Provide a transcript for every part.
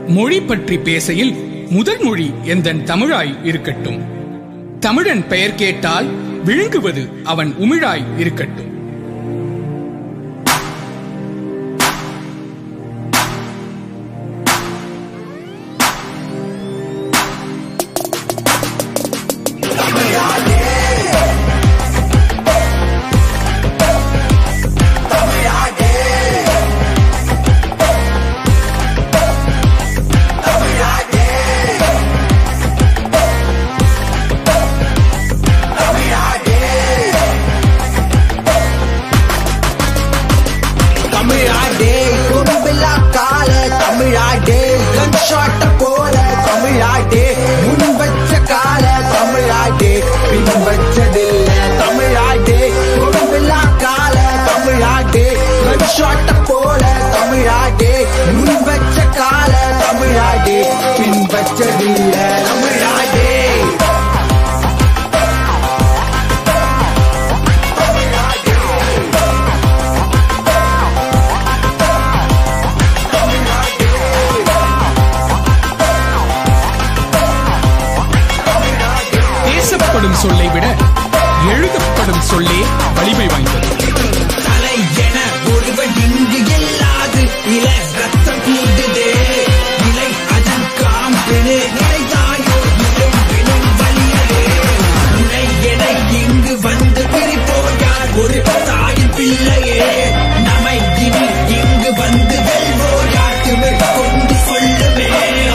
மொழி பற்றி பேசையில் முதல் மொழி எந்தன் தமிழாய் இருக்கட்டும் தமிழன் பெயர் கேட்டால் விழுங்குவது அவன் உமிழாய் இருக்கட்டும் தமிழாடே கும்பில்லா கால தமிழாடே கன் ஷாட்ட போல தமிழாடே முன் வச்ச கால தமிழாடே பின் வச்சதில்ல தமிழாடே கும்பில்லா கால தமிழாடே கன் ஷாட்ட போல தமிழாடே முன் வச்ச கால தமிழாடே பின் வச்சதில்ல தமிழாடே பேசப்படும் சொல்லை விட எழுதப்படும் சொல்லே வலிமை வாய்ந்தது தலை என ஒருவன் இங்கு இல்லாது இள ரத்தம் கூடுதே இலை அதன் காம்பினு நினைத்தாயோ இடும் பிணும் வலியதே உனை என இங்கு வந்து பிரிப்போயார் ஒரு தாயின் பிள்ளையே நம்மை இனி இங்கு வந்து வெல்வோயார் திமிர் கொண்டு சொல்லுமே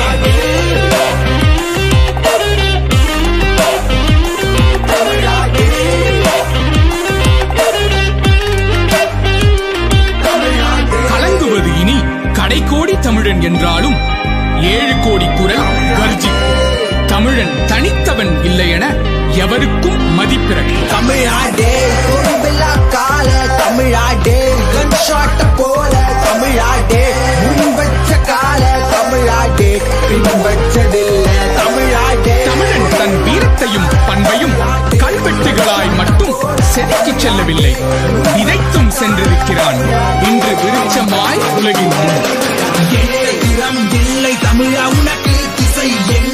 கலங்குவது இனி கடைக்கோடி தமிழன் என்றாலும் ஏழு கோடி குரல் கர்ஜிக்கும் தமிழன் தனித்தவன் இல்லை என எவருக்கும் மதிப்பிறகு தமிழாடே குறும்பில்லா கால தமிழாடே கன் ஷாட்ட போல தமிழாடே முன் வச்ச கால தமிழாடே பின் வச்சதில்ல தமிழாடே தமிழன் தன் வீரத்தையும் பண்பையும் கல்வெட்டுகளாய் மட்டும் செதுக்கிச் செல்லவில்லை விதைத்தும் சென்றிருக்கிறான் இன்று விருட்சமாய் உலகின் முன் என்ன திறம் இல்லை தமிழா உனக்கு திசை என்ன